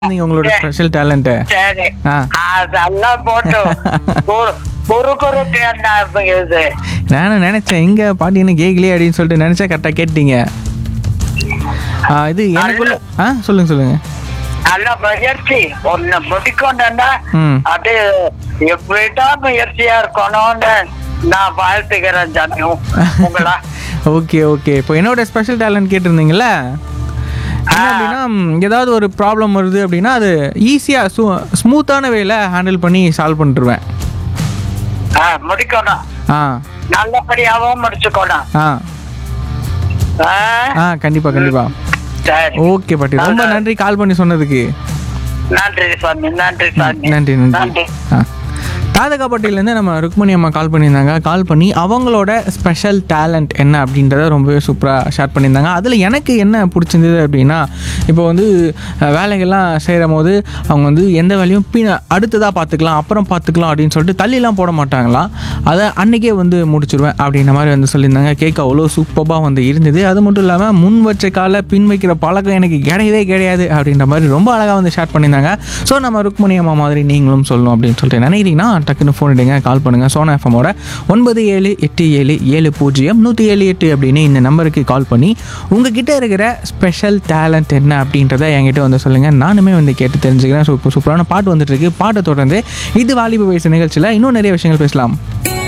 நீங்க உங்களோட special talent சரி ஆ. அதெல்லாம் போட்டு குறு- குறு குறுக்கு என்ன இது நானும் நினைச்சேன் எங்க பாட்டி என்ன கேட்கலையே அப்படின்னு சொல்லிட்டு நினைச்சா கரெக்டாக கேட்டீங்க ஆ, இது எனக்குள்ள ஆ சொல்லுங்க சொல்லுங்க நல்ல முயற்சி ஒண்ணு முடிக்கணும்னா ம். அது எப்படிடா முயற்சியா இருக்கணும்னு நான் வாழ்த்துக்கிறேன் ஜானு உங்களா ஓகே ஓகே இப்போ என்னோட ஸ்பெஷல் டேலண்ட் கேட்டிருந்தீங்கல்ல என்ன அப்படின்னா ம், ஏதாவது ஒரு ப்ராப்ளம் வருது அப்படின்னா அது ஈஸியாக ஸ்மூ ஸ்மூத்தான வேல ஹேண்டில் பண்ணி சால்வ் பண்ணிட்டுருவேன் ஆ, முடிக்கணும் ஆ நல்லபடியாவும் முடிச்சுக்கணும் ஆ ஆ? ஆ கண்டிப்பாக கண்டிப்பாக சரி ஓகே பாட்டி ரொம்ப நன்றி கால் பண்ணி சொன்னதுக்கு நன்றி சாமி நன்றி சாமி நன்றி நன்றி ஆ தாதகா பட்டியிலேருந்து நம்ம ருக்மணி அம்மா கால் பண்ணியிருந்தாங்க கால் பண்ணி அவங்களோட ஸ்பெஷல் டேலண்ட் என்ன அப்படின்றத ரொம்பவே சூப்பராக ஷேர் பண்ணியிருந்தாங்க அதில் எனக்கு என்ன பிடிச்சிருந்தது அப்படின்னா இப்போ வந்து அஹ், வேலைகள்லாம் செய்கிற போது அவங்க வந்து எந்த வேலையும் பின்ன அடுத்ததாக பார்த்துக்கலாம் அப்புறம் பார்த்துக்கலாம் அப்படின்னு சொல்லிட்டு தள்ளிலாம் போட மாட்டாங்களாம் அதை அன்றைக்கே வந்து முடிச்சிருவேன் அப்படின்ற மாதிரி வந்து சொல்லியிருந்தாங்க கேட்க அவ்வளோ சூப்பராக வந்து இருந்தது அது மட்டும் இல்லாமல் முன் வச்ச கால பின் வைக்கிற பழக்கம் எனக்கு கிடையவே கிடையாது அப்படின்ற மாதிரி ரொம்ப அழகாக வந்து ஷேர் பண்ணியிருந்தாங்க ஸோ நம்ம ருக்மணி அம்மா மாதிரி நீங்களும் சொல்லணும் அப்படின்னு சொல்லிட்டு நினைக்கிறீங்கன்னா டக்குன்னு ஃபோன் எடுங்க கால் பண்ணுங்கள் சோனா எஃப்எம்மோட ஒன்பது ஏழு எட்டு ஏழு ஏழு பூஜ்ஜியம் நூற்றி ஏழு எட்டு அப்படின்னு இந்த நம்பருக்கு கால் பண்ணி உங்ககிட்ட இருக்கிற ஸ்பெஷல் டேலண்ட் என்ன அப்படின்றத என்கிட்ட வந்து சொல்லுங்கள் நானுமே வந்து கேட்டு தெரிஞ்சுக்கிறேன் சூப்பர் சூப்பரான பாட்டு வந்துட்டு இருக்கு பாட்டை தொடர்ந்து இது வாலிப வயசு நிகழ்ச்சியில் இன்னும் நிறைய விஷயங்கள் பேசலாம்